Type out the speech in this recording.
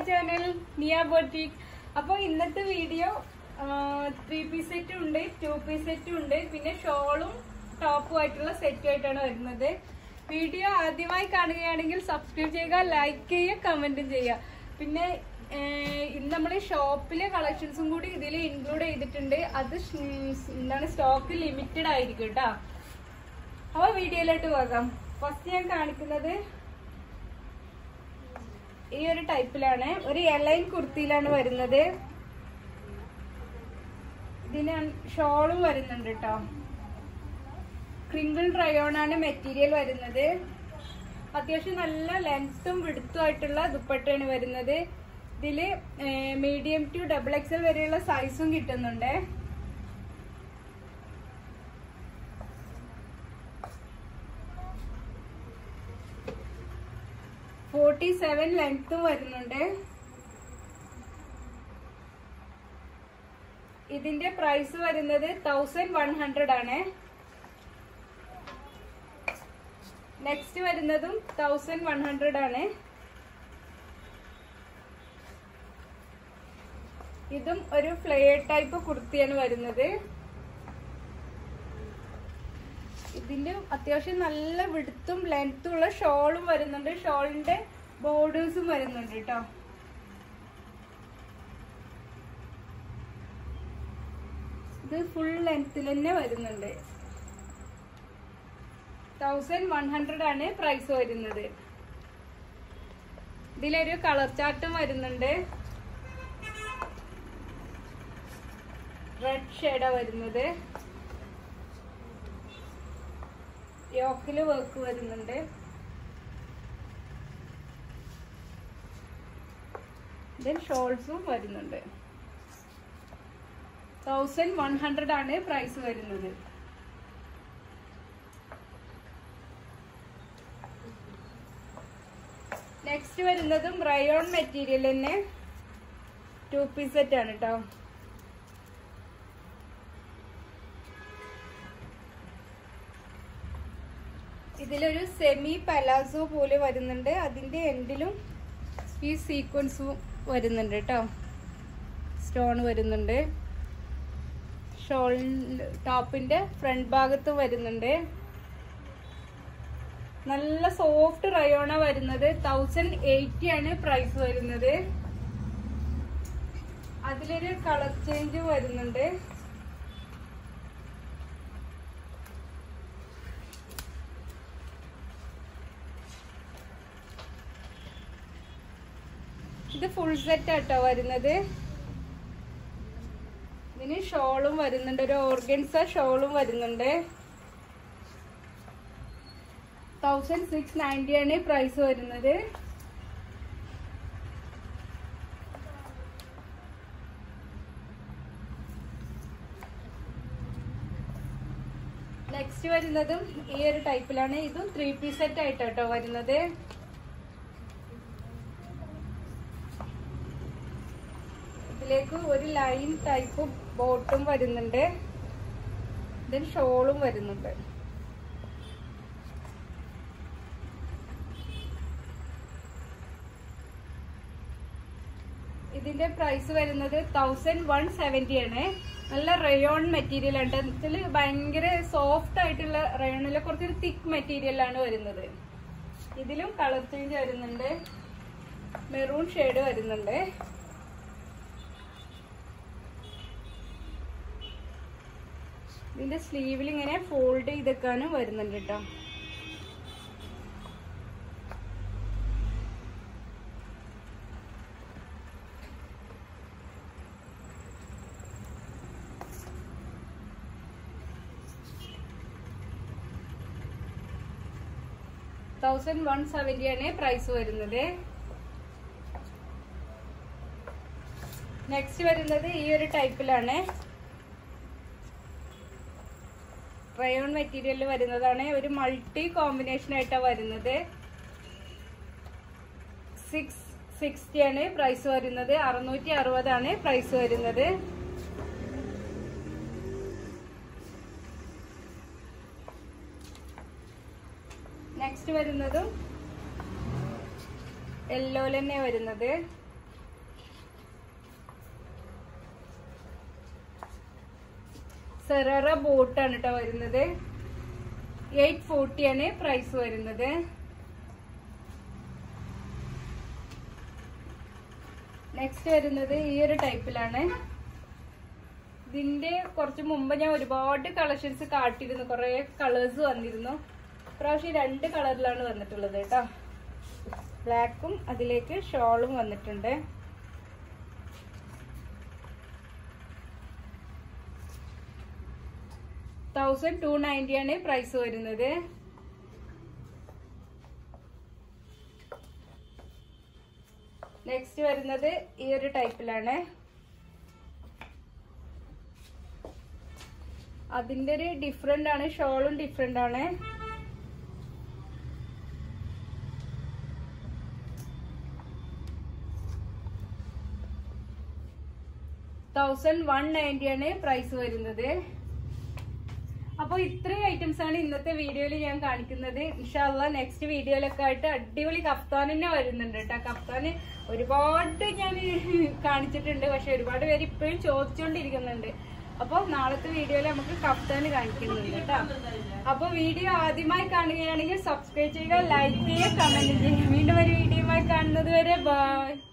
channel നിയ boutique അപ്പോൾ ഇന്നത്തെ വീഡിയോ ത്രീ പീസ് സെറ്റും ഉണ്ട് ടു പീസ് സെറ്റും ഉണ്ട് പിന്നെ ഷോളും ടോപ്പും ആയിട്ടുള്ള സെറ്റും ആയിട്ടാണ് വരുന്നത് വീഡിയോ ആദ്യമായി കാണുകയാണെങ്കിൽ സബ്സ്ക്രൈബ് ചെയ്യുക ലൈക്ക് ചെയ്യുക കമന്റും ചെയ്യുക പിന്നെ ഏഹ്, ഇന്ന് നമ്മൾ ഷോപ്പിലെ കളക്ഷൻസും കൂടി ഇതിൽ ഇൻക്ലൂഡ് ചെയ്തിട്ടുണ്ട് അത് ഷ്- എന്താണ് സ്റ്റോക്ക് ലിമിറ്റഡ് ആയിരിക്കും കേട്ടോ അപ്പോൾ വീഡിയോയിലോട്ട് പോകാം ഫസ്റ്റ് ഞാൻ കാണിക്കുന്നത് ഈ ഒരു ടൈപ്പിലാണ് ഒരു എലൈൻ കുർത്തിയിലാണ് വരുന്നത് ഇതിന് ഷോളും വരുന്നുണ്ട് കേട്ടോ ക്രിങ്കിൾ ഡ്രയോൺ ആണ് മെറ്റീരിയൽ വരുന്നത് അത്യാവശ്യം നല്ല ലെങ്ത്തും വിടുത്തും ആയിട്ടുള്ള ദുപ്പട്ടയാണ് വരുന്നത് ഇതില് മീഡിയം ടു ഡബിൾ എക്സൽ വരെയുള്ള സൈസും കിട്ടുന്നുണ്ട് ഫോർട്ടി സെവൻ ലെങ്ത്തും വരുന്നുണ്ട് ഇതിന്റെ പ്രൈസ് വരുന്നത് തൗസൻഡ് വൺ ഹൺഡ്രഡ് ആണ് നെക്സ്റ്റ് വരുന്നതും തൗസൻഡ് വൺ ഹൺഡ്രഡ് ആണ് ഇതും ഒരു ഫ്ലെയർ ടൈപ്പ് കുർത്തിയാണ് വരുന്നത് ഇതിന്റെ അത്യാവശ്യം നല്ല വിടുത്തും ലെങ്ത്തും ഉള്ള ഷോളും വരുന്നുണ്ട് ഷോളിന്റെ ബോർഡേഴ്സും വരുന്നുണ്ട് കേട്ടോ ഇത് ഫുൾ ലെങ്ത്തിൽ തന്നെ വരുന്നുണ്ട് തൗസൻഡ് വൺ ഹൺഡ്രഡ് ആണ് പ്രൈസ് വരുന്നത് ഇതിലൊരു കളർ ചാർട്ടും വരുന്നുണ്ട് റെഡ് ഷെയ്ഡാ വരുന്നത് യോക്കില് വർക്ക് വരുന്നുണ്ട് ദെൻ ഷോൾസും വരുന്നുണ്ട് തൗസൻഡ് വൺ ഹൺഡ്രഡ് ആണ് പ്രൈസ് വരുന്നത് നെക്സ്റ്റ് വരുന്നതും റയോൺ മെറ്റീരിയൽ തന്നെ ടു പീസ് സെറ്റ് ആണ് കേട്ടോ ഇതിലൊരു സെമി പലാസോ പോലെ വരുന്നുണ്ട് അതിന്റെ എൻഡിലും ഈ സീക്വൻസും വരുന്നുണ്ട് കേട്ടോ സ്റ്റോൺ വരുന്നുണ്ട് ഷോൾ ടോപ്പിന്റെ ഫ്രണ്ട് ഭാഗത്തും വരുന്നുണ്ട് നല്ല സോഫ്റ്റ് റയോണ വരുന്നത് തൗസൻഡ് എയ്റ്റി ആണ് പ്രൈസ് വരുന്നത് അതിലൊരു കളർ ചേഞ്ച് വരുന്നുണ്ട് ഇത് ഫുൾ സെറ്റ് ആട്ടോ വരുന്നത് ഇതിന് ഷോളും വരുന്നുണ്ട് ഒരു ഓർഗൻസ ഷോളും വരുന്നുണ്ട് തൗസൻഡ് സിക്സ് നയൻറ്റി ആണ് പ്രൈസ് വരുന്നത് നെക്സ്റ്റ് വരുന്നതും ഈ ഒരു ടൈപ്പിലാണ് ഇതും ത്രീ പീസ് സെറ്റ് ആയിട്ടോ വരുന്നത് ഇതിലേക്ക് ഒരു ലൈൻ ടൈപ്പ് ബോട്ടും വരുന്നുണ്ട് ദെൻ ഷോളും വരുന്നുണ്ട് ഇതിന്റെ പ്രൈസ് വരുന്നത് തൗസൻഡ് വൺ സെവന്റി ആണ് നല്ല റയോൺ മെറ്റീരിയൽ ആണ് ഇതിൽ ഭയങ്കര സോഫ്റ്റ് ആയിട്ടുള്ള റയോണിലെ കുറച്ചൊരു തിക്ക് മെറ്റീരിയൽ ആണ് വരുന്നത് ഇതിലും കളർ ചേഞ്ച് വരുന്നുണ്ട് മെറൂൺ ഷെയ്ഡ് വരുന്നുണ്ട് ഇതിന്റെ സ്ലീവിൽ ഇങ്ങനെ ഫോൾഡ് ചെയ്തെക്കാനും വരുന്നുണ്ട് കേട്ടോ തൗസൻഡ് വൺ സെവന്റി ആണ് പ്രൈസ് വരുന്നത് നെക്സ്റ്റ് വരുന്നത് ഈ ഒരു ടൈപ്പിലാണ് റയോൺ മെറ്റീരിയൽ വരുന്നതാണ് ഒരു മൾട്ടി കോമ്പിനേഷൻ ആയിട്ടാണ് വരുന്നത് സിക്സ് സിക്സ്റ്റി ആണ് പ്രൈസ് വരുന്നത് അറുന്നൂറ്റി അറുപതാണ് പ്രൈസ് വരുന്നത് നെക്സ്റ്റ് വരുന്നതും യെല്ലോ തന്നെ വരുന്നത് സെററ ബോട്ടാണ് കേട്ടോ വരുന്നത് എയ്റ്റ് ഫോർട്ടി ആണ് പ്രൈസ് വരുന്നത് നെക്സ്റ്റ് വരുന്നത് ഈ ഒരു ടൈപ്പിലാണ് ഇതിന്റെ കുറച്ച് മുമ്പ് ഞാൻ ഒരുപാട് കളക്ഷൻസ് കാട്ടിയിരുന്നു കുറെ കളേഴ്സ് വന്നിരുന്നു പ്രാവശ്യം രണ്ട് കളറിലാണ് വന്നിട്ടുള്ളത് കേട്ടോ ബ്ലാക്കും അതിലേക്ക് ഷോളും വന്നിട്ടുണ്ട് തൗസൻഡ് ടു നയൻറ്റി ആണ് പ്രൈസ് വരുന്നത് നെക്സ്റ്റ് വരുന്നത് ഈ ഒരു ടൈപ്പിലാണ് അതിന്റെ ഒരു ഡിഫറെന്റ് ആണ് ഷോളും ഡിഫറെന്റ് ആണ് തൗസൻഡ് വൺ നയൻറ്റി ആണ് പ്രൈസ് വരുന്നത് അപ്പോൾ ഇത്രയും ഐറ്റംസ് ആണ് ഇന്നത്തെ വീഡിയോയിൽ ഞാൻ കാണിക്കുന്നത് ഇൻഷാല്ല നെക്സ്റ്റ് വീഡിയോയിലൊക്കെ ആയിട്ട് അടിപൊളി കഫ്താൻ തന്നെ വരുന്നുണ്ട് കേട്ടോ കഫ്താന് ഒരുപാട് ഞാൻ കാണിച്ചിട്ടുണ്ട് പക്ഷെ ഒരുപാട് പേര് ഇപ്പോഴും ചോദിച്ചുകൊണ്ടിരിക്കുന്നുണ്ട് അപ്പോൾ നാളത്തെ വീഡിയോയിൽ നമുക്ക് കഫ്താന് കാണിക്കുന്നുണ്ട് കേട്ടോ അപ്പോൾ വീഡിയോ ആദ്യമായി കാണുകയാണെങ്കിൽ സബ്സ്ക്രൈബ് ചെയ്യുക ലൈക്ക് ചെയ്യുക കമന്റ് ചെയ്യുക വീണ്ടും ഒരു വീഡിയോയുമായി കാണുന്നത് വരെ ബൈ